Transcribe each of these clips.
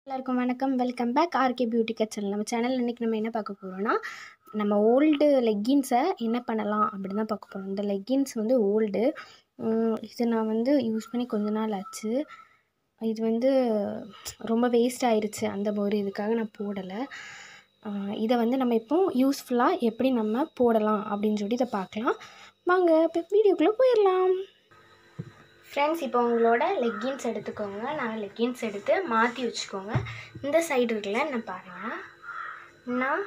எல்லாருக்கும் வணக்கம் welcome back RK beauty கச்சல் நம்ம சேனல் இன்றைக்கி நம்ம என்ன பார்க்க போகிறோம்னா நம்ம ஓல்டு லெக்கின்ஸை என்ன பண்ணலாம் அப்படின்னு தான் பார்க்க போகிறோம் இந்த லெக்கின்ஸ் வந்து ஓல்டு இது நான் வந்து யூஸ் பண்ணி கொஞ்ச நாள் ஆச்சு இது வந்து ரொம்ப வேஸ்ட் ஆயிருச்சு அந்த ஒரு இதுக்காக நான் போடலை இதை வந்து நம்ம இப்போ யூஸ்ஃபுல்லாக எப்படி நம்ம போடலாம் அப்படின்னு சொல்லி இதை பார்க்கலாம் வாங்க இப்போ வீடியோக்குள்ளே போயிடலாம் ஃப்ரெண்ட்ஸ் இப்போ உங்களோட லெக்கின்ஸ் எடுத்துக்கோங்க நான் லெக்கின்ஸ் எடுத்து மாற்றி வச்சுக்கோங்க இந்த சைடு இருக்குல்ல நான் பாருங்கள் நான்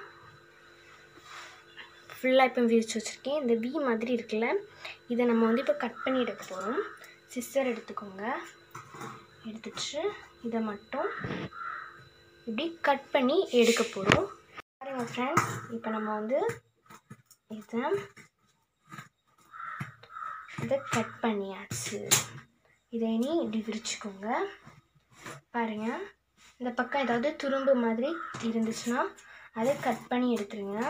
ஃபுல்லாக இப்போ விரிச்சு வச்சுருக்கேன் இந்த வி மாதிரி இருக்குல்ல இதை நம்ம வந்து இப்போ கட் பண்ணி எடுக்க போகிறோம் சிஸ்டர் எடுத்துக்கோங்க எடுத்துட்டு இதை மட்டும் இப்படி கட் பண்ணி எடுக்க போகிறோம் பாருங்கள் ஃப்ரெண்ட்ஸ் இப்போ நம்ம வந்து இதை இதை கட் பண்ணியாச்சு இதை இனி இப்படி விரிச்சுக்கோங்க பாருங்கள் இந்த பக்கம் ஏதாவது துரும்பு மாதிரி இருந்துச்சுன்னா அதை கட் பண்ணி எடுத்துருங்க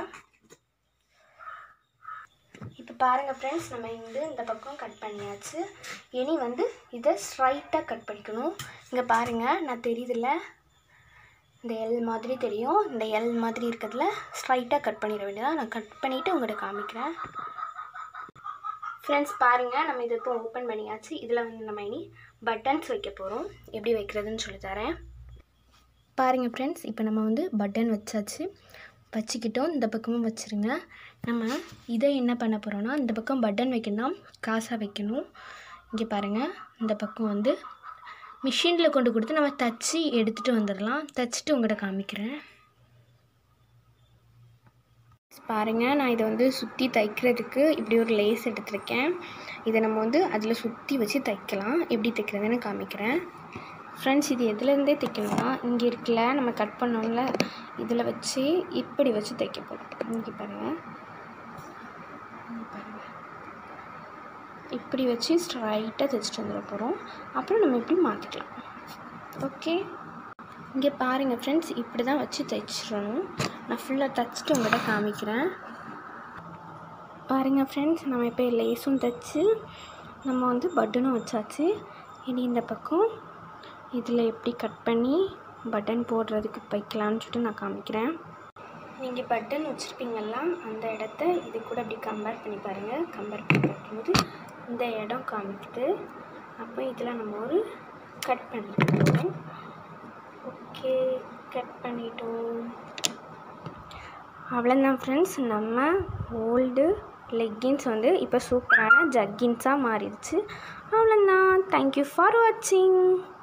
இப்போ பாருங்கள் ஃப்ரெண்ட்ஸ் நம்ம வந்து இந்த பக்கம் கட் பண்ணியாச்சு இனி வந்து இதை ஸ்ட்ரைட்டாக கட் பண்ணிக்கணும் இங்கே பாருங்கள் நான் தெரியுதுல்ல இந்த எல் மாதிரி தெரியும் இந்த எல் மாதிரி இருக்கிறதுல ஸ்ட்ரைட்டாக கட் பண்ணிட வேண்டியதான் நான் கட் பண்ணிவிட்டு உங்கள்கிட்ட காமிக்கிறேன் ஃப்ரெண்ட்ஸ் பாருங்கள் நம்ம இதை இப்போ ஓப்பன் பண்ணியாச்சு இதில் வந்து நம்ம இனி பட்டன்ஸ் வைக்க போகிறோம் எப்படி வைக்கிறதுன்னு சொல்லி தரேன் பாருங்கள் ஃப்ரெண்ட்ஸ் இப்போ நம்ம வந்து பட்டன் வச்சாச்சு வச்சுக்கிட்டோம் இந்த பக்கமும் வச்சுருங்க நம்ம இதை என்ன பண்ண போகிறோன்னா இந்த பக்கம் பட்டன் வைக்கணும் காசாக வைக்கணும் இங்கே பாருங்கள் இந்த பக்கம் வந்து மிஷினில் கொண்டு கொடுத்து நம்ம தச்சு எடுத்துகிட்டு வந்துடலாம் தச்சுட்டு உங்கள்கிட்ட காமிக்கிறேன் பாருங்கள் நான் இதை வந்து சுற்றி தைக்கிறதுக்கு இப்படி ஒரு லேஸ் எடுத்திருக்கேன் இதை நம்ம வந்து அதில் சுற்றி வச்சு தைக்கலாம் எப்படி தைக்கிறதுன்னு காமிக்கிறேன் ஃப்ரெண்ட்ஸ் இது எதுலேருந்தே தைக்கணும்னா இங்கே இருக்குல்ல நம்ம கட் பண்ணோம்ல இதில் வச்சு இப்படி வச்சு தைக்க போகிறோம் இங்கே பாருங்கள் இப்படி வச்சு ஸ்ட்ரைட்டாக தைச்சிட்டு வந்துட போகிறோம் அப்புறம் நம்ம இப்படி மாற்றிக்கலாம் ஓகே இங்கே பாருங்கள் ஃப்ரெண்ட்ஸ் இப்படி தான் வச்சு தைச்சிடணும் நான் ஃபுல்லாக தைச்சிட்டு உங்கள்கிட்ட காமிக்கிறேன் பாருங்கள் ஃப்ரெண்ட்ஸ் நம்ம இப்போ லேஸும் தைச்சி நம்ம வந்து பட்டனும் வச்சாச்சு இனி இந்த பக்கம் இதில் எப்படி கட் பண்ணி பட்டன் போடுறதுக்கு வைக்கலான்னு சொல்லிட்டு நான் காமிக்கிறேன் நீங்கள் பட்டன் வச்சுருப்பீங்கள்ல அந்த இடத்த இது கூட அப்படி கம்பேர் பண்ணி பாருங்கள் கம்பேர் பண்ணி பார்க்கும்போது இந்த இடம் காமிக்குது அப்போ இதில் நம்ம ஒரு கட் பண்ணிக்கிறோம் ஓகே கட் பண்ணிட்டோம் அவ்வளோதான் ஃப்ரெண்ட்ஸ் நம்ம ஓல்டு லெக்கின்ஸ் வந்து இப்போ சூப்பரான ஜக்கின்ஸாக மாறிடுச்சு அவ்வளோதான் தேங்க்யூ ஃபார் வாட்சிங்